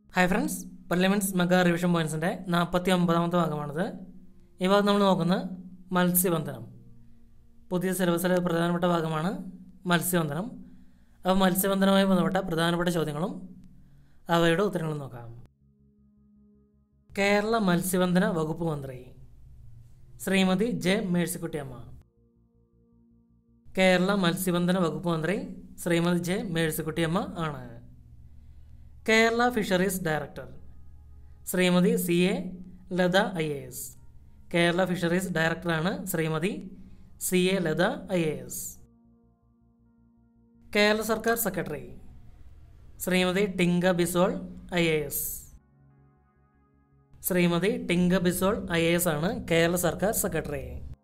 hi friends parliaments mega revision പോയിൻസിൻ്റെ നാൽപ്പത്തി ഒമ്പതാമത്തെ ഭാഗമാണിത് ഈ ഭാഗം നമ്മൾ നോക്കുന്നത് മത്സ്യബന്ധനം പുതിയ സിലബസിലെ പ്രധാനപ്പെട്ട ഭാഗമാണ് മത്സ്യബന്ധനം അപ്പോൾ മത്സ്യബന്ധനവുമായി ബന്ധപ്പെട്ട പ്രധാനപ്പെട്ട ചോദ്യങ്ങളും അവയുടെ ഉത്തരങ്ങളും നോക്കാം കേരള മത്സ്യബന്ധന വകുപ്പ് മന്ത്രി ശ്രീമതി ജെ മേഴ്സിക്കുട്ടിയമ്മ കേരള മത്സ്യബന്ധന വകുപ്പ് മന്ത്രി ശ്രീമതി ജെ മേഴ്സിക്കുട്ടിയമ്മ ആണ് Kerala fisheries director Shrimati C A Latha I A S Kerala fisheries ഡയറക്ടറാണ് Shrimati C A Latha I A S Kerala സർക്കാർ secretary Shrimati Tinku Biswal I A S Shrimati Tinku Biswal I A S ആണ് കേരള സർക്കാർ secretary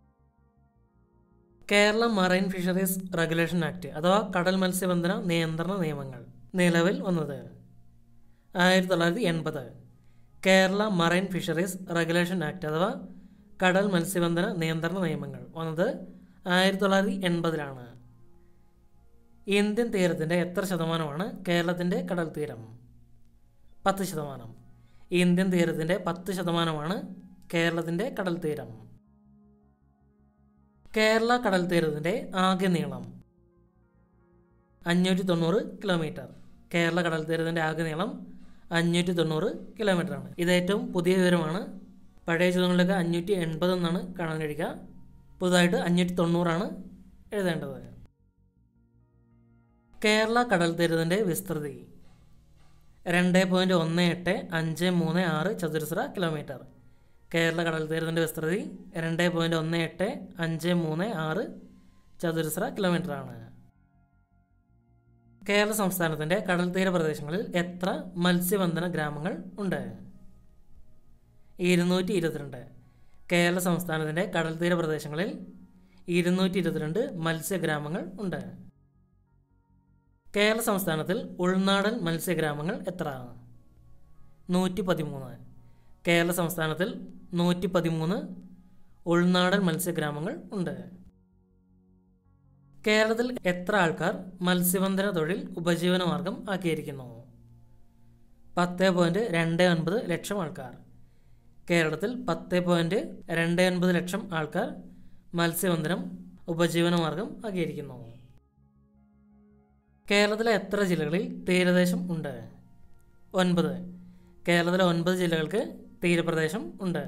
Kerala marine fisheries regulation act അഥവാ കടൽ മത്സ്യബന്ധന നിയന്ത്രണ നിയമങ്ങൾ നിലവിൽ വന്നത് ആയിരത്തി തൊള്ളായിരത്തി എൺപത് Kerala marine fisheries regulation act അഥവാ കടൽ മത്സ്യബന്ധന നിയന്ത്രണ നിയമങ്ങൾ വന്നത് ആയിരത്തി തൊള്ളായിരത്തി എൺപതിലാണ് ഇന്ത്യൻ തീരത്തിൻ്റെ എത്ര ശതമാനമാണ് കേരളത്തിൻ്റെ കടൽ തീരം പത്ത് ശതമാനം ഇന്ത്യൻ തീരത്തിൻ്റെ പത്ത് ശതമാനമാണ് കേരളത്തിൻ്റെ കടൽ തീരം കേരള കടൽ തീരത്തിൻ്റെ ആകെ നീളം അഞ്ഞൂറ്റി തൊണ്ണൂറ് കിലോമീറ്റർ കേരള കടൽ തീരത്തിൻ്റെ ആകെ നീളം അഞ്ഞൂറ്റി തൊണ്ണൂറ് കിലോമീറ്റർ ആണ് ഇത് ഏറ്റവും പുതിയ വിവരമാണ് പഴയ ചോദ്യങ്ങളിലൊക്കെ അഞ്ഞൂറ്റി എൺപത് എന്നാണ് കാണാൻ കഴിയുക പുതുതായിട്ട് അഞ്ഞൂറ്റി തൊണ്ണൂറാണ് എഴുതേണ്ടത് കേരള കടൽ തീരത്തിൻ്റെ വിസ്തൃതി രണ്ട് പോയിൻറ്റ് ഒന്ന് എട്ട് അഞ്ച് മൂന്ന് ആറ് ചതുരശ്ര കിലോമീറ്റർ കേരള കടൽ തീരത്തിൻ്റെ വിസ്തൃതി രണ്ട് പോയിൻറ്റ് ഒന്ന് എട്ട് അഞ്ച് മൂന്ന് ആറ് ചതുരശ്ര കിലോമീറ്ററാണ് കേരള സംസ്ഥാനത്തിൻ്റെ കടൽ തീര പ്രദേശങ്ങളിൽ എത്ര മത്സ്യബന്ധന ഗ്രാമങ്ങൾ ഉണ്ട് ഇരുന്നൂറ്റി ഇരുപത്തിരണ്ട് കേരള സംസ്ഥാനത്തിൻ്റെ കടൽ തീര പ്രദേശങ്ങളിൽ ഇരുന്നൂറ്റി ഇരുപത്തിരണ്ട് മത്സ്യഗ്രാമങ്ങൾ ഉണ്ട് കേരള സംസ്ഥാനത്തിൽ ഉൾനാടൻ മത്സ്യഗ്രാമങ്ങൾ എത്ര നൂറ്റി പതിമൂന്ന് കേരള സംസ്ഥാനത്തിൽ നൂറ്റി പതിമൂന്ന് ഉൾനാടൻ മത്സ്യഗ്രാമങ്ങൾ ഉണ്ട് കേരളത്തിൽ എത്ര ആൾക്കാർ മത്സ്യബന്ധന തൊഴിൽ ഉപജീവനമാർഗം ആക്കിയിരിക്കുന്നു പത്ത് പോയിൻറ്റ് രണ്ട് ഒൻപത് ലക്ഷം ആൾക്കാർ കേരളത്തിൽ പത്ത് പോയിൻറ്റ് രണ്ട് ഒൻപത് ലക്ഷം ആൾക്കാർ മത്സ്യബന്ധനം ഉപജീവനമാർഗം ആക്കിയിരിക്കുന്നു കേരളത്തിലെ എത്ര ജില്ലകളിൽ തീരദേശം ഉണ്ട് ഒൻപത് കേരളത്തിലെ ഒൻപത് ജില്ലകൾക്ക് തീരപ്രദേശം ഉണ്ട്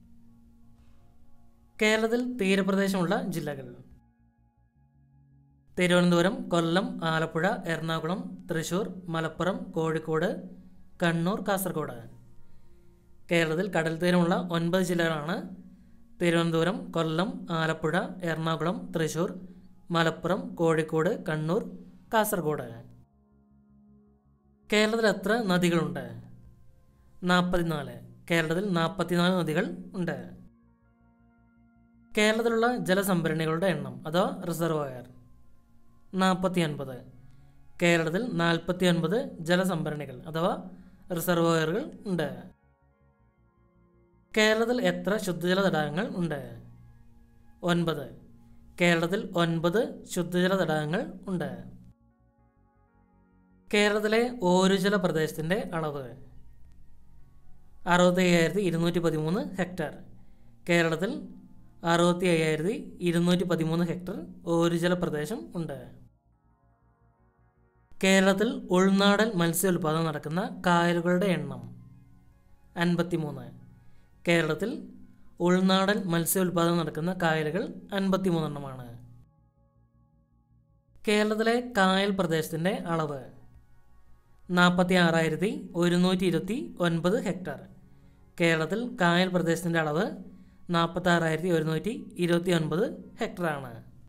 കേരളത്തിൽ തീരപ്രദേശമുള്ള ജില്ലകൾ തിരുവനന്തപുരം കൊല്ലം ആലപ്പുഴ എറണാകുളം തൃശൂർ മലപ്പുറം കോഴിക്കോട് കണ്ണൂർ കാസർഗോഡ് കേരളത്തിൽ കടൽ തീരമുള്ള ഒൻപത് ജില്ലകളാണ് തിരുവനന്തപുരം കൊല്ലം ആലപ്പുഴ എറണാകുളം തൃശൂർ മലപ്പുറം കോഴിക്കോട് കണ്ണൂർ കാസർഗോഡ് കേരളത്തിൽ എത്ര നദികളുണ്ട് നാൽപ്പത്തിനാല് കേരളത്തിൽ നാൽപ്പത്തിനാല് നദികൾ ഉണ്ട് കേരളത്തിലുള്ള ജലസംഭരണികളുടെ എണ്ണം അഥവാ റിസർവോയർ നാൽപ്പത്തി ഒൻപത് കേരളത്തിൽ നാൽപ്പത്തി ഒൻപത് ജലസംഭരണികൾ അഥവാ റിസർവോയറുകൾ ഉണ്ട് കേരളത്തിൽ എത്ര ശുദ്ധജല തടാകങ്ങൾ ഉണ്ട് ഒൻപത് കേരളത്തിൽ ഒൻപത് ശുദ്ധജല തടാകങ്ങൾ ഉണ്ട് കേരളത്തിലെ ഓരുജല പ്രദേശത്തിൻ്റെ അളവ് അറുപത്തി അയ്യായിരത്തി ഇരുന്നൂറ്റി പതിമൂന്ന് ഹെക്ടർ കേരളത്തിൽ അറുപത്തി അയ്യായിരത്തി ഇരുന്നൂറ്റി പതിമൂന്ന് ഹെക്ടർ ഓരുജല പ്രദേശം ഉണ്ട് കേരളത്തിൽ ഉൾനാടൻ മത്സ്യോൽപാദനം നടക്കുന്ന കായലുകളുടെ എണ്ണം അൻപത്തിമൂന്ന് കേരളത്തിൽ ഉൾനാടൻ മത്സ്യോൽപാദനം നടക്കുന്ന കായലുകൾ അൻപത്തിമൂന്നെണ്ണമാണ് കേരളത്തിലെ കായൽ പ്രദേശത്തിൻ്റെ അളവ് നാൽപ്പത്തി ആറായിരത്തി ഒരുന്നൂറ്റി ഇരുപത്തി ഒൻപത് ഹെക്ടർ കേരളത്തിൽ കായൽ പ്രദേശത്തിൻ്റെ അളവ് നാൽപ്പത്തി ആറായിരത്തി ഒരുന്നൂറ്റി ഇരുപത്തി ഒൻപത് ഹെക്ടറാണ്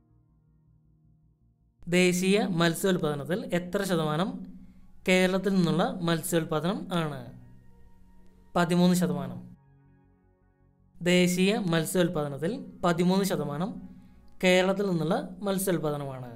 ദേശീയ മത്സ്യോൽപാദനത്തിൽ എത്ര ശതമാനം കേരളത്തിൽ നിന്നുള്ള മത്സ്യോൽപാദനം ആണ് പതിമൂന്ന് ശതമാനം ദേശീയ മത്സ്യോൽപാദനത്തിൽ പതിമൂന്ന് ശതമാനം കേരളത്തിൽ നിന്നുള്ള മത്സ്യോൽപാദനമാണ്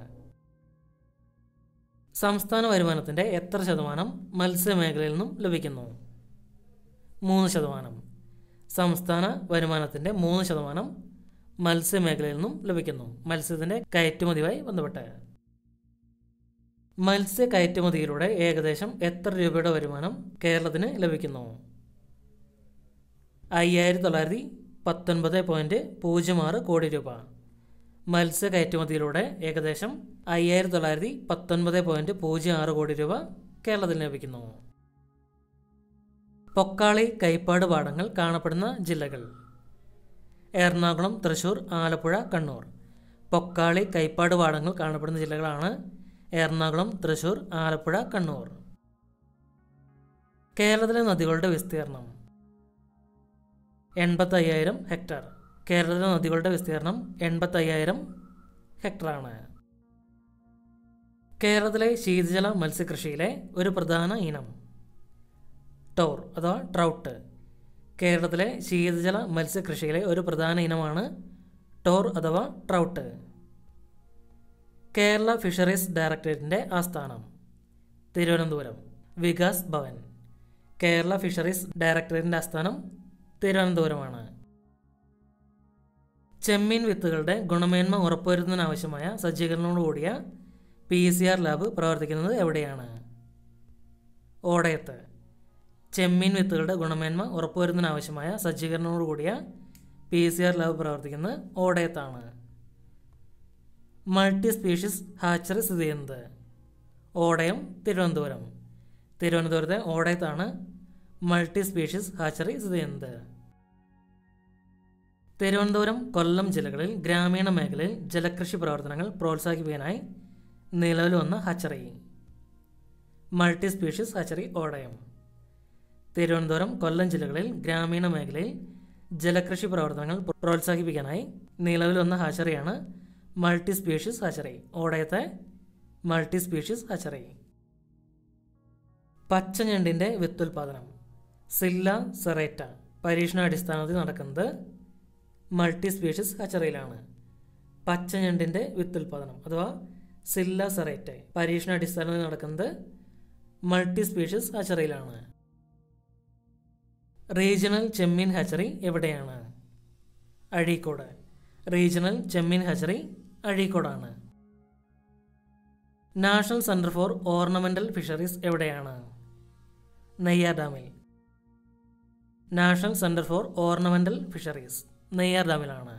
സംസ്ഥാന വരുമാനത്തിൻ്റെ എത്ര ശതമാനം മത്സ്യമേഖലയിൽ നിന്നും ലഭിക്കുന്നു മൂന്ന് ശതമാനം സംസ്ഥാന വരുമാനത്തിൻ്റെ മൂന്ന് ശതമാനം മത്സ്യമേഖലയിൽ നിന്നും ലഭിക്കുന്നു മത്സ്യത്തിൻ്റെ കയറ്റുമതിയുമായി ബന്ധപ്പെട്ട് മത്സ്യ കയറ്റുമതിയിലൂടെ ഏകദേശം എത്ര രൂപയുടെ വരുമാനം കേരളത്തിന് ലഭിക്കുന്നു അയ്യായിരത്തി തൊള്ളായിരത്തി പത്തൊൻപത് പോയിൻറ്റ് പൂജ്യം ആറ് കോടി രൂപ മത്സ്യ കയറ്റുമതിയിലൂടെ ഏകദേശം അയ്യായിരത്തി തൊള്ളായിരത്തി പത്തൊൻപത് പോയിൻറ്റ് പൂജ്യം ആറ് കോടി രൂപ കേരളത്തിന് ലഭിക്കുന്നു പൊക്കാളി കൈപ്പാട് പാടങ്ങൾ കാണപ്പെടുന്ന ജില്ലകൾ എറണാകുളം തൃശൂർ ആലപ്പുഴ കണ്ണൂർ പൊക്കാളി കൈപ്പാട് പാടങ്ങൾ കാണപ്പെടുന്ന ജില്ലകളാണ് എറണാകുളം തൃശൂർ ആലപ്പുഴ കണ്ണൂർ കേരളത്തിലെ നദികളുടെ വിസ്തീർണം എൺപത്തയ്യായിരം ഹെക്ടർ കേരളത്തിലെ നദികളുടെ വിസ്തീർണം എൺപത്തയ്യായിരം ഹെക്ടറാണ് കേരളത്തിലെ ശീതജല മത്സ്യകൃഷിയിലെ ഒരു പ്രധാന ഇനം ടോർ അഥവാ ട്രൗട്ട് കേരളത്തിലെ ശീതജല മത്സ്യകൃഷിയിലെ ഒരു പ്രധാന ഇനമാണ് ടോർ അഥവാ ട്രൗട്ട് കേരള ഫിഷറീസ് ഡയറക്ടറേറ്റിൻ്റെ ആസ്ഥാനം തിരുവനന്തപുരം വികാസ് ഭവൻ കേരള ഫിഷറീസ് ഡയറക്ടറേറ്റിൻ്റെ ആസ്ഥാനം തിരുവനന്തപുരമാണ് ചെമ്മീൻ വിത്തുകളുടെ ഗുണമേന്മ ഉറപ്പുവരുത്തുന്നതിനാവശ്യമായ സജ്ജീകരണങ്ങളോടുകൂടിയ പി സി ആർ ലാബ് പ്രവർത്തിക്കുന്നത് എവിടെയാണ് ഓടയത്ത് ചെമ്മീൻ വിത്തുകളുടെ ഗുണമേന്മ ഉറപ്പുവരുന്നതിനാവശ്യമായ സജ്ജീകരണങ്ങളോടുകൂടിയ പി സി ആർ ലാബ് പ്രവർത്തിക്കുന്നത് ഓടയത്താണ് മൾട്ടി സ്പീഷീസ് ഹാച്ചറി സ്ഥിതി ചെയ്യുന്നത് ഓടയം തിരുവനന്തപുരം തിരുവനന്തപുരത്തെ ഓടയത്താണ് മൾട്ടി സ്പീഷീസ് ഹാച്ചറി സ്ഥിതി ചെയ്യുന്നത് തിരുവനന്തപുരം കൊല്ലം ജില്ലകളിൽ ഗ്രാമീണ മേഖലയിൽ ജലകൃഷി പ്രവർത്തനങ്ങൾ പ്രോത്സാഹിപ്പിക്കാനായി നിലവിൽ വന്ന hatchery multi species hatchery Odayam Thiruvananthapuram Kollam ജില്ലകളിൽ ഗ്രാമീണ മേഖലയിൽ ജലകൃഷി പ്രവർത്തനങ്ങൾ പ്രോത്സാഹിപ്പിക്കാനായി നിലവിൽ വന്ന ഹാച്ചറിയാണ് മൾട്ടി സ്പീഷീസ് ഹാച്ചറി ഓടയത്തെ മൾട്ടി സ്പീഷീസ് ഹാച്ചറി പച്ചഞണ്ടിൻ്റെ വിത്തുൽപാദനം സില്ല സെറേറ്റ പരീക്ഷണാടിസ്ഥാനത്തിൽ നടക്കുന്നത് മൾട്ടി സ്പീഷീസ് ഹാച്ചറിയിലാണ് പച്ചഞണ്ടിൻ്റെ വിത്തുൽപാദനം അഥവാ സില്ല സെറേറ്റ പരീക്ഷണാടിസ്ഥാനത്തിൽ നടക്കുന്നത് മൾട്ടി സ്പീഷീസ് ഹാച്ചറിയിലാണ് റീജിയണൽ ചെമ്മീൻ ഹാച്ചറി എവിടെയാണ് അഴീക്കോട് റീജിയണൽ ചെമ്മീൻ ഹാച്ചറി അഴീക്കോടാണ് national centre for ornamental fisheries എവിടെയാണ് നെയ്യാർ ഡാമിൽ national centre for ornamental fisheries Neyyar ഡാമിലാണ്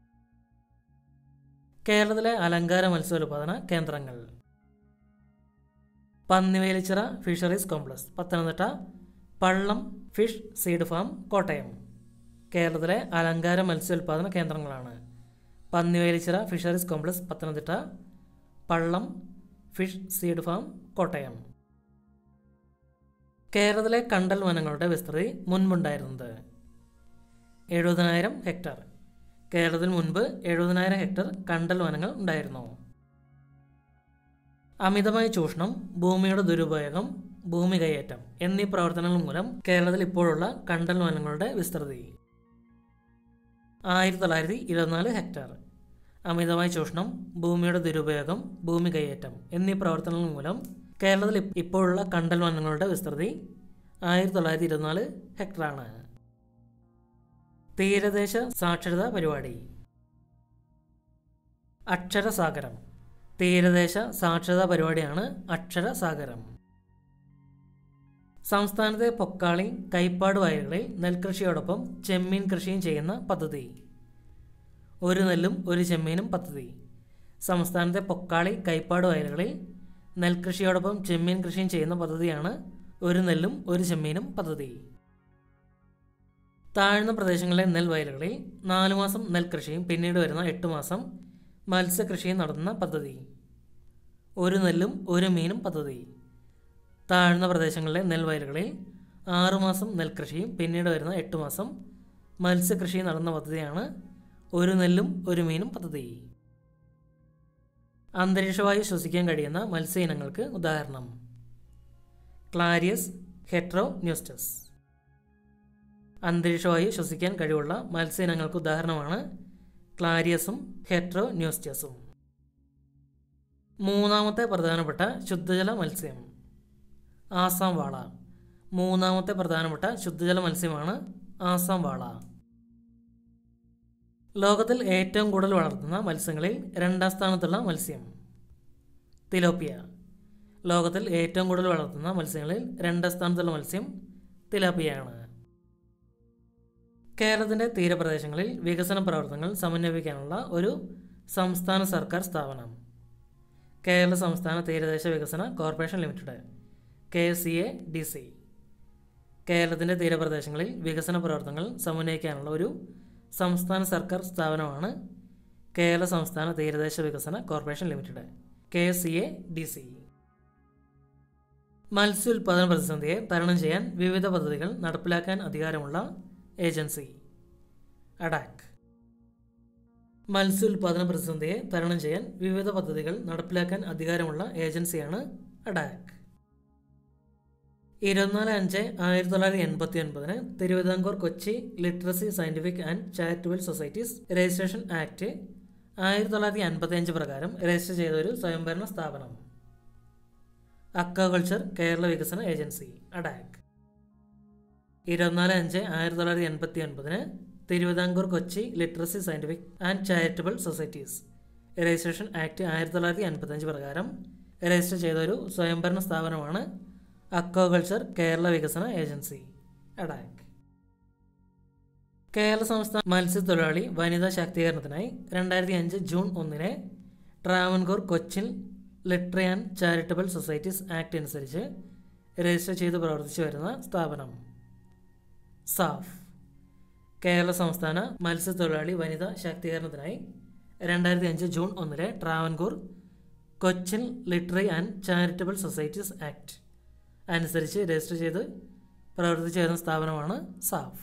കേരളത്തിലെ അലങ്കാര മത്സ്യോൽപാദന കേന്ദ്രങ്ങൾ Pannivelichira fisheries complex Pathanamthitta Pallam fish seed farm Kottayam കേരളത്തിലെ അലങ്കാര മത്സ്യോൽപാദന കേന്ദ്രങ്ങളാണ് Pannivelichira fisheries complex Pathanamthitta Pallam fish seed farm Kottayam കേരളത്തിലെ കണ്ടൽ വനങ്ങളുടെ വിസ്തൃതി മുൻപുണ്ടായിരുന്നത് എഴുപതിനായിരം ഹെക്ടർ കേരളത്തിൽ മുൻപ് എഴുപതിനായിരം ഹെക്ടർ കണ്ടൽ വനങ്ങൾ ഉണ്ടായിരുന്നു അമിതമായ ചൂഷണം ഭൂമിയുടെ ദുരുപയോഗം ഭൂമി കൈയേറ്റം എന്നീ പ്രവർത്തനങ്ങൾ മൂലം കേരളത്തിൽ ഇപ്പോഴുള്ള കണ്ടൽ വനങ്ങളുടെ വിസ്തൃതി ആയിരത്തി തൊള്ളായിരത്തി ഇരുപത്തിനാല് ഹെക്ടർ അമിതമായ ചൂഷണം ഭൂമിയുടെ ദുരുപയോഗം ഭൂമി കൈയേറ്റം എന്നീ പ്രവർത്തനങ്ങൾ മൂലം കേരളത്തിൽ ഇപ്- ഇപ്പോഴുള്ള കണ്ടൽ വനങ്ങളുടെ വിസ്തൃതി ആയിരത്തി തൊള്ളായിരത്തി ഇരുപത്തിനാല് ഹെക്ടറാണ് തീരദേശ സാക്ഷരതാ പരിപാടി അക്ഷരസാഗരം തീരദേശ സാക്ഷരതാ പരിപാടിയാണ് അക്ഷരസാഗരം സംസ്ഥാനത്തെ പൊക്കാളി കൈപ്പാട് വയലുകളിൽ നെൽകൃഷിയോടൊപ്പം ചെമ്മീൻ കൃഷിയും ചെയ്യുന്ന പദ്ധതി ഒരു നെല്ലും ഒരു ചെമ്മീനും പദ്ധതി സംസ്ഥാനത്തെ പൊക്കാളി കൈപ്പാട് വയലുകളിൽ നെൽകൃഷിയോടൊപ്പം ചെമ്മീൻ കൃഷിയും ചെയ്യുന്ന പദ്ധതിയാണ് ഒരു നെല്ലും ഒരു ചെമ്മീനും പദ്ധതി താഴ്ന്ന പ്രദേശങ്ങളിലെ നെൽവയലുകളിൽ നാലു മാസം നെൽകൃഷിയും പിന്നീട് വരുന്ന എട്ട് മാസം മത്സ്യകൃഷിയും നടത്തുന്ന പദ്ധതി ഒരു നെല്ലും ഒരു മീനും പദ്ധതി താഴ്ന്ന പ്രദേശങ്ങളിലെ നെൽവയലുകളിൽ ആറുമാസം നെൽകൃഷിയും പിന്നീട് വരുന്ന എട്ട് മാസം മത്സ്യകൃഷിയും നടന്ന പദ്ധതിയാണ് ഒരു നെല്ലും ഒരു മീനും പദ്ധതി അന്തരീക്ഷവായു ശ്വസിക്കാൻ കഴിയുന്ന മത്സ്യ ഇനങ്ങൾക്ക് ഉദാഹരണം ക്ലാരിയസ് ഹെട്രോ ന്യൂസ്റ്റസ് അന്തരീക്ഷവായു ശ്വസിക്കാൻ കഴിവുള്ള മത്സ്യ ഇനങ്ങൾക്ക് ഉദാഹരണമാണ് ക്ലാരിയസും ഹെട്രോ ന്യൂസ്റ്റസും മൂന്നാമത്തെ പ്രധാനപ്പെട്ട ശുദ്ധജല മത്സ്യം ആസാം വാള മൂന്നാമത്തെ പ്രധാനപ്പെട്ട ശുദ്ധജല മത്സ്യമാണ് ആസാം വാള ലോകത്തിൽ ഏറ്റവും കൂടുതൽ വളർത്തുന്ന മത്സ്യങ്ങളിൽ രണ്ടാം സ്ഥാനത്തുള്ള മത്സ്യം തിലോപ്പിയ ലോകത്തിൽ ഏറ്റവും കൂടുതൽ വളർത്തുന്ന മത്സ്യങ്ങളിൽ രണ്ടാം സ്ഥാനത്തുള്ള മത്സ്യം തിലാപ്പിയാണ് കേരളത്തിൻ്റെ തീരപ്രദേശങ്ങളിൽ വികസന പ്രവർത്തനങ്ങൾ സമന്വയിപ്പിക്കാനുള്ള ഒരു സംസ്ഥാന സർക്കാർ സ്ഥാപനം കേരള സംസ്ഥാന തീരദേശ വികസന corporation limited K C A D C കേരളത്തിൻ്റെ തീരപ്രദേശങ്ങളിൽ വികസന പ്രവർത്തനങ്ങൾ സമന്വയിക്കാനുള്ള ഒരു സംസ്ഥാന സർക്കാർ സ്ഥാപനമാണ് കേരള സംസ്ഥാന തീരദേശ വികസന corporation limited K C A D C മത്സ്യോൽപാദന പ്രതിസന്ധിയെ തരണം ചെയ്യാൻ വിവിധ പദ്ധതികൾ നടപ്പിലാക്കാൻ അധികാരമുള്ള ഏജൻസി അഡാക്ക് മത്സ്യോൽപാദന പ്രതിസന്ധിയെ തരണം ചെയ്യാൻ വിവിധ പദ്ധതികൾ നടപ്പിലാക്കാൻ അധികാരമുള്ള ഏജൻസിയാണ് അഡാക്ക് ഇരുപത്തിനാല് അഞ്ച് ആയിരത്തി തൊള്ളായിരത്തി എൺപത്തി ഒൻപതിന് Thiruvithamkoor Kochi literacy scientific and charitable societies registration act ആയിരത്തി തൊള്ളായിരത്തി അൻപത്തി അഞ്ച് പ്രകാരം രജിസ്റ്റർ ചെയ്ത ഒരു സ്വയംഭരണ സ്ഥാപനം അക്വാകൾച്ചർ കേരള വികസന ഏജൻസി അഡാക്ക് ഇരുപത്തിനാല് അഞ്ച് ആയിരത്തി തൊള്ളായിരത്തി എൺപത്തി ഒൻപതിന് Thiruvithamkoor Kochi literacy scientific and charitable societies registration act ആയിരത്തി തൊള്ളായിരത്തി അൻപത്തഞ്ച് പ്രകാരം രജിസ്റ്റർ ചെയ്ത ഒരു സ്വയംഭരണ സ്ഥാപനമാണ് അക്വാകൾച്ചർ കേരള വികസന ഏജൻസി അഡാക്ക് കേരള സംസ്ഥാന മത്സ്യത്തൊഴിലാളി വനിതാ ശാക്തീകരണത്തിനായി രണ്ടായിരത്തി അഞ്ച് ജൂൺ ഒന്നിന് Travancore Cochin literary and charitable societies act അനുസരിച്ച് രജിസ്റ്റർ ചെയ്ത് പ്രവർത്തിച്ചു വരുന്ന സ്ഥാപനം സാഫ് കേരള സംസ്ഥാന മത്സ്യത്തൊഴിലാളി വനിതാ ശാക്തീകരണത്തിനായി രണ്ടായിരത്തി അഞ്ച് ജൂൺ ഒന്നിലെ Travancore Cochin literary and charitable societies act അനുസരിച്ച് രജിസ്റ്റർ ചെയ്ത് പ്രവർത്തിച്ചു വരുന്ന സ്ഥാപനമാണ് സാഫ്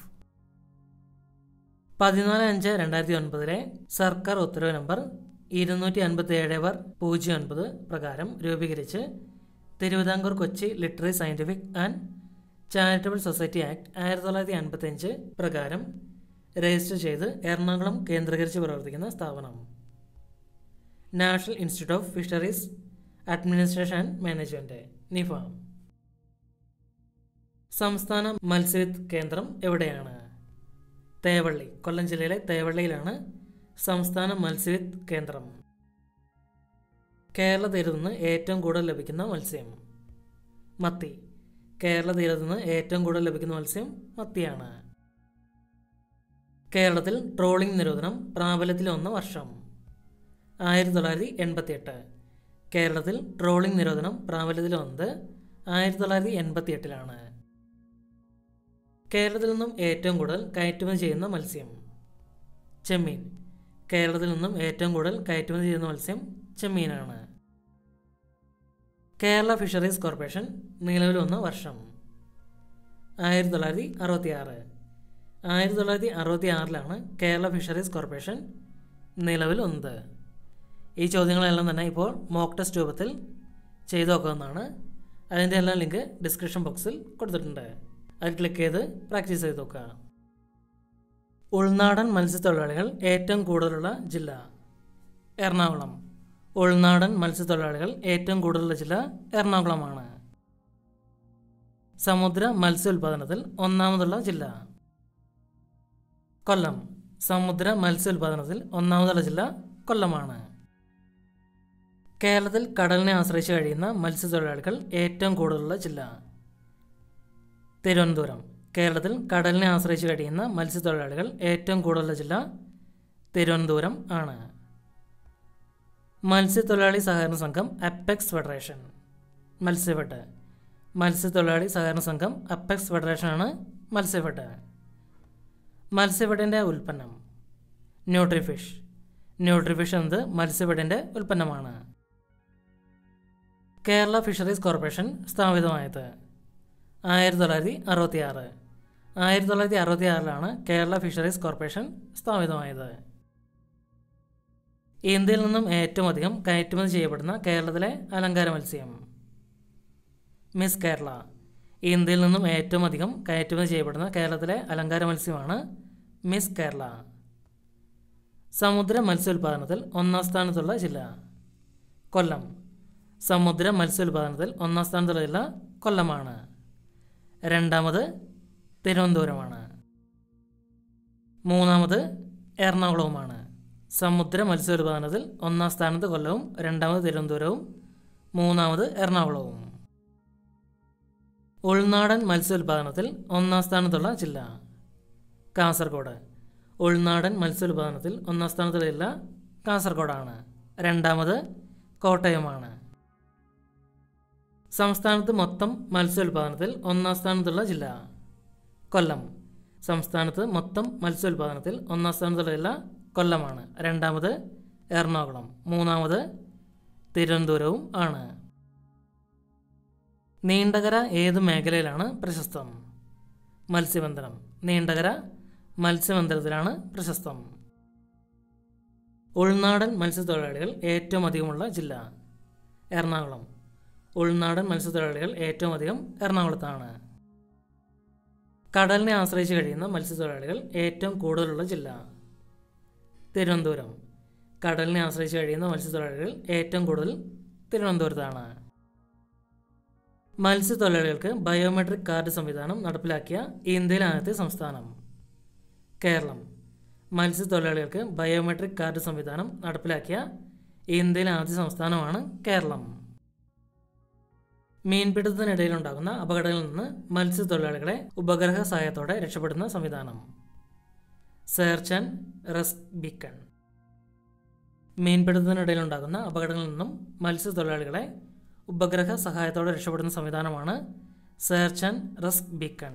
പതിനാല് അഞ്ച് രണ്ടായിരത്തി ഒൻപതിലെ സർക്കാർ ഉത്തരവ് നമ്പർ ഇരുന്നൂറ്റി അൻപത്തി ഏഴ് ബർ പൂജ്യം ഒൻപത് പ്രകാരം രൂപീകരിച്ച് Thiruvithamkoor Kochi literary scientific and charitable society act ആയിരത്തി തൊള്ളായിരത്തി അൻപത്തഞ്ച് പ്രകാരം രജിസ്റ്റർ ചെയ്ത് എറണാകുളം കേന്ദ്രീകരിച്ച് പ്രവർത്തിക്കുന്ന സ്ഥാപനം national institute of fisheries administration and management NIFAM സംസ്ഥാന മത്സ്യവിത്ത് കേന്ദ്രം എവിടെയാണ് തേവള്ളി കൊല്ലം ജില്ലയിലെ തേവള്ളിയിലാണ് സംസ്ഥാന മത്സ്യവിത്ത് കേന്ദ്രം കേരള തീരത്ത് നിന്ന് ഏറ്റവും കൂടുതൽ ലഭിക്കുന്ന മത്സ്യം മത്തി കേരള തീരത്ത് നിന്ന് ഏറ്റവും കൂടുതൽ ലഭിക്കുന്ന മത്സ്യം മത്തിയാണ് കേരളത്തിൽ ട്രോളിംഗ് നിരോധനം പ്രാബല്യത്തിൽ വന്ന വർഷം ആയിരത്തി തൊള്ളായിരത്തി എൺപത്തി എട്ട് കേരളത്തിൽ ട്രോളിംഗ് നിരോധനം പ്രാബല്യത്തിൽ വന്നത് ആയിരത്തി തൊള്ളായിരത്തി എൺപത്തി എട്ടിലാണ് കേരളത്തിൽ നിന്നും ഏറ്റവും കൂടുതൽ കയറ്റുമതി ചെയ്യുന്ന മത്സ്യം ചെമ്മീൻ കേരളത്തിൽ നിന്നും ഏറ്റവും കൂടുതൽ കയറ്റുമതി ചെയ്യുന്ന മത്സ്യം ചെമ്മീനാണ് കേരള ഫിഷറീസ് കോർപ്പറേഷൻ നിലവിൽ വന്ന വർഷം ആയിരത്തി തൊള്ളായിരത്തി അറുപത്തി ആറ് ആയിരത്തി തൊള്ളായിരത്തി അറുപത്തി ആറിലാണ് കേരള ഫിഷറീസ് കോർപ്പറേഷൻ നിലവിൽ വന്നത് ഈ ചോദ്യങ്ങളെല്ലാം തന്നെ ഇപ്പോൾ മോക്ക് ടെസ്റ്റ് രൂപത്തിൽ ചെയ്തു നോക്കാവുന്നതാണ് അതിൻ്റെ എല്ലാം ലിങ്ക് ഡിസ്ക്രിപ്ഷൻ ബോക്സിൽ കൊടുത്തിട്ടുണ്ട് അതിൽ ക്ലിക്ക് ചെയ്ത് പ്രാക്ടീസ് ചെയ്ത് നോക്കുക ഉൾനാടൻ മത്സ്യത്തൊഴിലാളികൾ ഏറ്റവും കൂടുതലുള്ള ജില്ല എറണാകുളം ഉൾനാടൻ മത്സ്യത്തൊഴിലാളികൾ ഏറ്റവും കൂടുതലുള്ള ജില്ല എറണാകുളമാണ് സമുദ്ര മത്സ്യോൽപാദനത്തിൽ ഒന്നാമതുള്ള ജില്ല കൊല്ലം സമുദ്ര മത്സ്യോൽപാദനത്തിൽ ഒന്നാമതുള്ള ജില്ല കൊല്ലമാണ് കേരളത്തിൽ കടലിനെ ആശ്രയിച്ച് കഴിയുന്ന മത്സ്യത്തൊഴിലാളികൾ ഏറ്റവും കൂടുതലുള്ള ജില്ല തിരുവനന്തപുരം കേരളത്തിൽ കടലിനെ ആശ്രയിച്ച് കഴിയുന്ന മത്സ്യത്തൊഴിലാളികൾ ഏറ്റവും കൂടുതലുള്ള ജില്ല തിരുവനന്തപുരം ആണ് മത്സ്യത്തൊഴിലാളി സഹകരണ സംഘം അപ്പെക്സ് ഫെഡറേഷൻ മത്സ്യഫെഡ് മത്സ്യത്തൊഴിലാളി സഹകരണ സംഘം അപ്പെക്സ് ഫെഡറേഷനാണ് മത്സ്യഫെഡ് മത്സ്യഫെഡിൻ്റെ ഉൽപ്പന്നം ന്യൂട്രിഫിഷ് ന്യൂട്രിഫിഷ് എന്നത് മത്സ്യഫെഡിൻ്റെ ഉൽപ്പന്നമാണ് കേരള ഫിഷറീസ് കോർപ്പറേഷൻ സ്ഥാപിതമായത് ആയിരത്തി തൊള്ളായിരത്തി അറുപത്തി ആറ് ആയിരത്തി തൊള്ളായിരത്തി അറുപത്തി ആറിലാണ് കേരള ഫിഷറീസ് കോർപ്പറേഷൻ സ്ഥാപിതമായത് ഇന്ത്യയിൽ നിന്നും ഏറ്റവും അധികം കയറ്റുമതി ചെയ്യപ്പെടുന്ന കേരളത്തിലെ അലങ്കാര മത്സ്യം മിസ് കേരള ഇന്ത്യയിൽ നിന്നും ഏറ്റവും അധികം കയറ്റുമതി ചെയ്യപ്പെടുന്ന കേരളത്തിലെ അലങ്കാര മത്സ്യമാണ് മിസ് കേരള സമുദ്ര മത്സ്യോൽപാദനത്തിൽ ഒന്നാം സ്ഥാനത്തുള്ള ജില്ല കൊല്ലം സമുദ്ര മത്സ്യോൽപാദനത്തിൽ ഒന്നാം സ്ഥാനത്തുള്ള ജില്ല കൊല്ലമാണ് രണ്ടാമത് തിരുവനന്തപുരമാണ് മൂന്നാമത് എറണാകുളവുമാണ് സമുദ്ര മത്സ്യോൽപാദനത്തിൽ ഒന്നാം സ്ഥാനത്ത് കൊല്ലവും രണ്ടാമത് തിരുവനന്തപുരവും മൂന്നാമത് എറണാകുളവും ഉൾനാടൻ മത്സ്യോൽപാദനത്തിൽ ഒന്നാം സ്ഥാനത്തുള്ള ജില്ല കാസർഗോഡ് ഉൾനാടൻ മത്സ്യോൽപാദനത്തിൽ ഒന്നാം സ്ഥാനത്തുള്ള ജില്ല കാസർഗോഡാണ് രണ്ടാമത് കോട്ടയമാണ് സംസ്ഥാനത്ത് മൊത്തം മത്സ്യോൽപാദനത്തിൽ ഒന്നാം സ്ഥാനത്തുള്ള ജില്ല കൊല്ലം സംസ്ഥാനത്ത് മൊത്തം മത്സ്യോൽപാദനത്തിൽ ഒന്നാം സ്ഥാനത്തുള്ള ജില്ല കൊല്ലമാണ് രണ്ടാമത് എറണാകുളം മൂന്നാമത് തിരുവനന്തപുരവും ആണ് നീണ്ടകര ഏത് മേഖലയിലാണ് പ്രശസ്തം മത്സ്യബന്ധനം നീണ്ടകര മത്സ്യബന്ധനത്തിലാണ് പ്രശസ്തം ഉൾനാടൻ മത്സ്യത്തൊഴിലാളികൾ ഏറ്റവും അധികമുള്ള ജില്ല എറണാകുളം ഉൾനാടൻ മത്സ്യത്തൊഴിലാളികൾ ഏറ്റവും അധികം എറണാകുളത്താണ് കടലിനെ ആശ്രയിച്ച് കഴിയുന്ന മത്സ്യത്തൊഴിലാളികൾ ഏറ്റവും കൂടുതലുള്ള ജില്ല തിരുവനന്തപുരം കടലിനെ ആശ്രയിച്ച് കഴിയുന്ന മത്സ്യത്തൊഴിലാളികൾ ഏറ്റവും കൂടുതൽ തിരുവനന്തപുരത്താണ് മത്സ്യത്തൊഴിലാളികൾക്ക് ബയോമെട്രിക് കാർഡ് സംവിധാനം നടപ്പിലാക്കിയ ഇന്ത്യയിലെ ആദ്യത്തെ സംസ്ഥാനം കേരളം മത്സ്യത്തൊഴിലാളികൾക്ക് ബയോമെട്രിക് കാർഡ് സംവിധാനം നടപ്പിലാക്കിയ ഇന്ത്യയിലെ ആദ്യ സംസ്ഥാനമാണ് കേരളം മീൻപിടുത്തത്തിനിടയിലുണ്ടാകുന്ന അപകടങ്ങളിൽ നിന്ന് മത്സ്യത്തൊഴിലാളികളെ ഉപഗ്രഹ സഹായത്തോടെ രക്ഷപ്പെടുന്ന സംവിധാനം സെർച്ച് ആൻഡ് റെസ്ക് ബീക്കൺ മീൻപിടുത്തത്തിനിടയിലുണ്ടാകുന്ന അപകടങ്ങളിൽ നിന്നും മത്സ്യത്തൊഴിലാളികളെ ഉപഗ്രഹ സഹായത്തോടെ രക്ഷപ്പെടുന്ന സംവിധാനമാണ് search and rescue beacon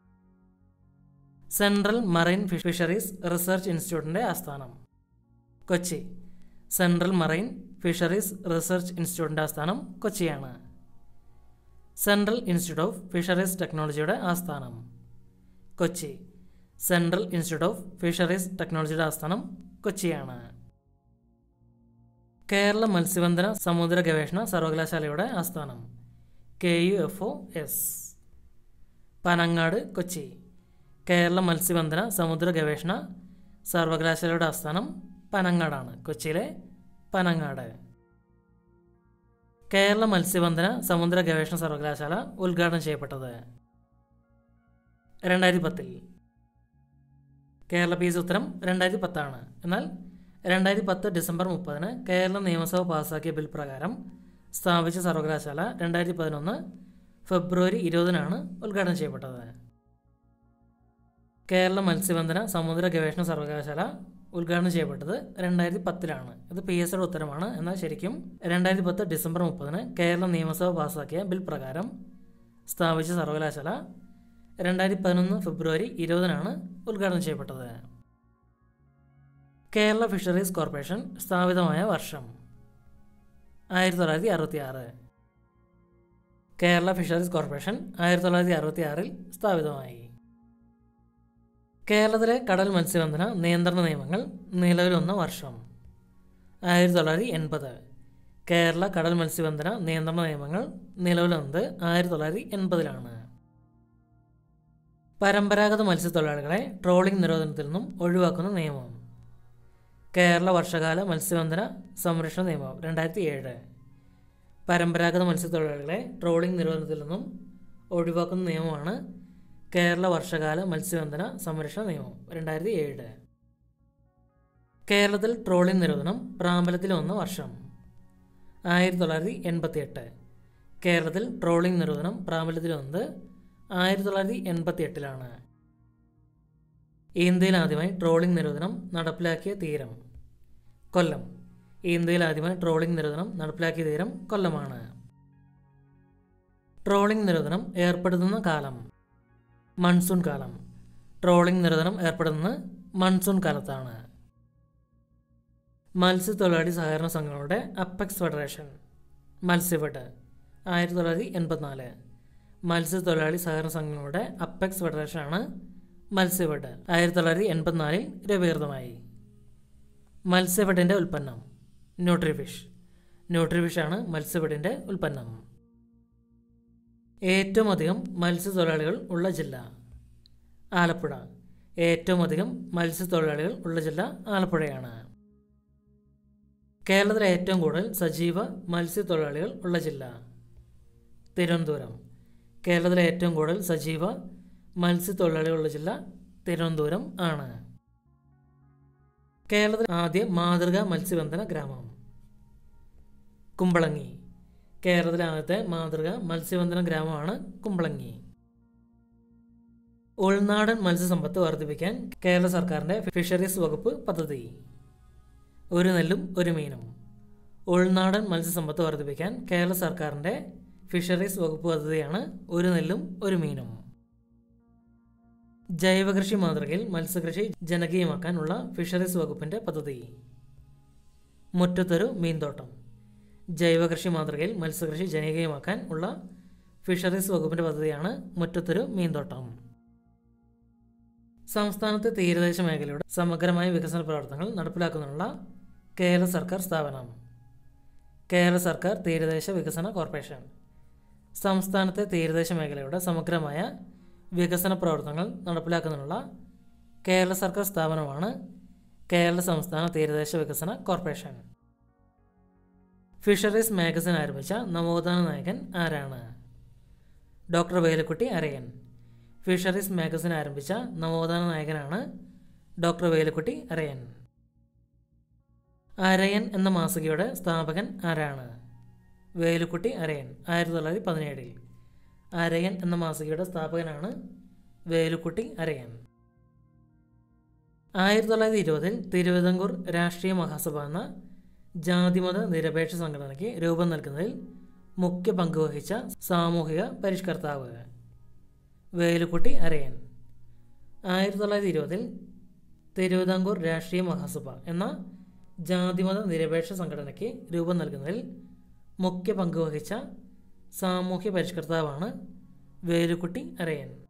central marine fisheries research ഇൻസ്റ്റിറ്റ്യൂട്ടിൻ്റെ ആസ്ഥാനം Kochi central marine fisheries research ഇൻസ്റ്റിറ്റ്യൂട്ടിൻ്റെ ആസ്ഥാനം കൊച്ചിയാണ് സെൻട്രൽ ഇൻസ്റ്റിറ്റ്യൂട്ട് ഓഫ് ഫിഷറീസ് ടെക്നോളജിയുടെ ആസ്ഥാനം Kochi central institute of fisheries ടെക്നോളജിയുടെ ആസ്ഥാനം കൊച്ചിയാണ് കേരള മത്സ്യബന്ധന സമുദ്ര ഗവേഷണ സർവകലാശാലയുടെ ആസ്ഥാനം K U F O S Panangad Kochi Kerala മത്സ്യബന്ധന സമുദ്ര ഗവേഷണ സർവകലാശാലയുടെ ആസ്ഥാനം പനങ്ങാടാണ് കൊച്ചിയിലെ പനങ്ങാട് കേരള മത്സ്യബന്ധന സമുദ്ര ഗവേഷണ സർവകലാശാല ഉദ്ഘാടനം ചെയ്യപ്പെട്ടത് രണ്ടായിരത്തി പത്തിൽ കേരള പി എസ് ഉത്തരം രണ്ടായിരത്തി പത്താണ് എന്നാൽ രണ്ടായിരത്തി പത്ത് ഡിസംബർ മുപ്പതിന് കേരള നിയമസഭ പാസാക്കിയ ബിൽ പ്രകാരം സ്ഥാപിച്ച സർവകലാശാല രണ്ടായിരത്തി പതിനൊന്ന് ഫെബ്രുവരി ഇരുപതിനാണ് ഉദ്ഘാടനം ചെയ്യപ്പെട്ടത് കേരള മത്സ്യബന്ധന സമുദ്ര ഗവേഷണ സർവകലാശാല ഉദ്ഘാടനം ചെയ്യപ്പെട്ടത് രണ്ടായിരത്തി പത്തിലാണ് ഇത് പി എസ് ഉത്തരമാണ് എന്നാൽ ശരിക്കും രണ്ടായിരത്തി പത്ത് ഡിസംബർ മുപ്പതിന് കേരള നിയമസഭ പാസാക്കിയ ബിൽ പ്രകാരം സ്ഥാപിച്ച സർവകലാശാല രണ്ടായിരത്തി പതിനൊന്ന് ഫെബ്രുവരി ഇരുപതിനാണ് ഉദ്ഘാടനം ചെയ്യപ്പെട്ടത് കേരള ഫിഷറീസ് കോർപ്പറേഷൻ സ്ഥാപിതമായ വർഷം ആയിരത്തി തൊള്ളായിരത്തി അറുപത്തി ആറ് കേരള ഫിഷറീസ് കോർപ്പറേഷൻ ആയിരത്തി തൊള്ളായിരത്തി അറുപത്തി ആറിൽ സ്ഥാപിതമായി കേരളത്തിലെ കടൽ മത്സ്യബന്ധന നിയന്ത്രണ നിയമങ്ങൾ നിലവിൽ വന്ന വർഷം ആയിരത്തി തൊള്ളായിരത്തി എൺപത് കേരള കടൽ മത്സ്യബന്ധന നിയന്ത്രണ നിയമങ്ങൾ നിലവിൽ വന്നത് ആയിരത്തി തൊള്ളായിരത്തി എൺപതിലാണ് പരമ്പരാഗത മത്സ്യത്തൊഴിലാളികളെ ട്രോളിംഗ് നിരോധനത്തിൽ നിന്നും ഒഴിവാക്കുന്ന നിയമം കേരള വർഷകാല മത്സ്യബന്ധന സംരക്ഷണ നിയമം രണ്ടായിരത്തി ഏഴ് പരമ്പരാഗത മത്സ്യത്തൊഴിലാളികളെ ട്രോളിംഗ് നിരോധനത്തിൽ നിന്നും ഒഴിവാക്കുന്ന നിയമമാണ് കേരള വർഷകാല മത്സ്യബന്ധന സംരക്ഷണ നിയമം രണ്ടായിരത്തി ഏഴ് കേരളത്തിൽ ട്രോളിംഗ് നിരോധനം പ്രാബല്യത്തിൽ വന്ന വർഷം ആയിരത്തി തൊള്ളായിരത്തി എൺപത്തി എട്ട് കേരളത്തിൽ ട്രോളിംഗ് നിരോധനം പ്രാബല്യത്തിൽ വന്നത് ആയിരത്തി തൊള്ളായിരത്തി എൺപത്തി എട്ടിലാണ് ഇന്ത്യയിൽ ആദ്യമായി ട്രോളിംഗ് നിരോധനം നടപ്പിലാക്കിയ തീരം കൊല്ലം ഇന്ത്യയിൽ ആദ്യമായി ട്രോളിംഗ് നിരോധനം നടപ്പിലാക്കിയ തീരം കൊല്ലമാണ് ട്രോളിംഗ് നിരോധനം ഏർപ്പെടുത്തുന്ന കാലം മൺസൂൺ കാലം ട്രോളിംഗ് നിരോധനം ഏർപ്പെടുന്നത് മൺസൂൺ കാലത്താണ് മത്സ്യത്തൊഴിലാളി സഹകരണ സംഘങ്ങളുടെ അപ്പെക്സ് ഫെഡറേഷൻ മത്സ്യഫെഡ് ആയിരത്തി തൊള്ളായിരത്തി എൺപത്തിനാല് മത്സ്യത്തൊഴിലാളി സഹകരണ സംഘങ്ങളുടെ അപ്പെക്സ് ഫെഡറേഷനാണ് മത്സ്യഫെഡ് ആയിരത്തി തൊള്ളായിരത്തി എൺപത്തിനാലിൽ രൂപീകൃതമായി മത്സ്യഫെഡിൻ്റെ ഉൽപ്പന്നം ന്യൂട്രിഫിഷ് ന്യൂട്രിഫിഷാണ് മത്സ്യഫെഡിൻ്റെ ഉൽപ്പന്നം ഏറ്റവും അധികം മത്സ്യത്തൊഴിലാളികൾ ഉള്ള ജില്ല ആലപ്പുഴ ഏറ്റവും അധികം മത്സ്യത്തൊഴിലാളികൾ ഉള്ള ജില്ല ആലപ്പുഴയാണ് കേരളത്തിലെ ഏറ്റവും കൂടുതൽ സജീവ മത്സ്യത്തൊഴിലാളികൾ ഉള്ള ജില്ല തിരുവനന്തപുരം കേരളത്തിലെ ഏറ്റവും കൂടുതൽ സജീവ മത്സ്യത്തൊഴിലാളികളുള്ള ജില്ല തിരുവനന്തപുരം ആണ് കേരളത്തിലെ ആദ്യ മാതൃകാ മത്സ്യബന്ധന ഗ്രാമം കുമ്പളങ്ങി കേരളത്തിലെ ആദ്യത്തെ മാതൃക മത്സ്യബന്ധന ഗ്രാമമാണ് കുമ്പളങ്ങി ഉൾനാടൻ മത്സ്യസമ്പത്ത് വർദ്ധിപ്പിക്കാൻ കേരള സർക്കാരിൻ്റെ ഫിഷറീസ് വകുപ്പ് പദ്ധതി ഒരു നെല്ലും ഒരു മീനും ഉൾനാടൻ മത്സ്യസമ്പത്ത് വർദ്ധിപ്പിക്കാൻ കേരള സർക്കാരിൻ്റെ ഫിഷറീസ് വകുപ്പ് പദ്ധതിയാണ് ഒരു നെല്ലും ഒരു മീനും ജൈവകൃഷി മാതൃകയിൽ മത്സ്യകൃഷി ജനകീയമാക്കാനുള്ള ഫിഷറീസ് വകുപ്പിൻ്റെ പദ്ധതി മുറ്റത്തൊരു മീൻതോട്ടം ജൈവകൃഷി മാതൃകയിൽ മത്സ്യകൃഷി ജനകീയമാക്കാൻ ഉള്ള ഫിഷറീസ് വകുപ്പിൻ്റെ പദ്ധതിയാണ് മുറ്റത്തൊരു മീൻതോട്ടം സംസ്ഥാനത്തെ തീരദേശ മേഖലയുടെ സമഗ്രമായ വികസന പ്രവർത്തനങ്ങൾ നടപ്പിലാക്കുന്നതിനുള്ള കേരള സർക്കാർ സ്ഥാപനം കേരള സർക്കാർ തീരദേശ വികസന കോർപ്പറേഷൻ സംസ്ഥാനത്തെ തീരദേശ മേഖലയുടെ സമഗ്രമായ വികസന പ്രവർത്തനങ്ങൾ നടപ്പിലാക്കുന്നതിനുള്ള കേരള സർക്കാർ സ്ഥാപനമാണ് കേരള സംസ്ഥാന തീരദേശ വികസന കോർപ്പറേഷൻ ഫിഷറീസ് മാഗസിൻ ആരംഭിച്ച നവോത്ഥാന നായകൻ ആരാണ് doctor Velukutty Arayan fisheries magazine ആരംഭിച്ച നവോത്ഥാന നായകനാണ് ഡോക്ടർ വേലുക്കുട്ടി അരയൻ അരയൻ എന്ന മാസികയുടെ സ്ഥാപകൻ ആരാണ് വേലുക്കുട്ടി അരയൻ ആയിരത്തി തൊള്ളായിരത്തി പതിനേഴിൽ അരയൻ എന്ന മാസികയുടെ സ്ഥാപകനാണ് വേലുക്കുട്ടി അരയൻ ആയിരത്തി തൊള്ളായിരത്തി ഇരുപതിൽ തിരുവിതാംകൂർ രാഷ്ട്രീയ മഹാസഭ എന്ന ജാതിമത നിരപേക്ഷ സംഘടനയ്ക്ക് രൂപം നൽകുന്നതിൽ മുഖ്യ പങ്കുവഹിച്ച സാമൂഹിക പരിഷ്കർത്താവ് വേലുക്കുട്ടി അരയൻ ആയിരത്തി തൊള്ളായിരത്തി ഇരുപതിൽ തിരുവിതാംകൂർ രാഷ്ട്രീയ മഹാസഭ എന്ന ജാതിമത നിരപേക്ഷ സംഘടനയ്ക്ക് രൂപം നൽകുന്നതിൽ മുഖ്യ പങ്കുവഹിച്ച സാമൂഹ്യ പരിഷ്കർത്താവാണ് വേലുക്കുട്ടി അരയൻ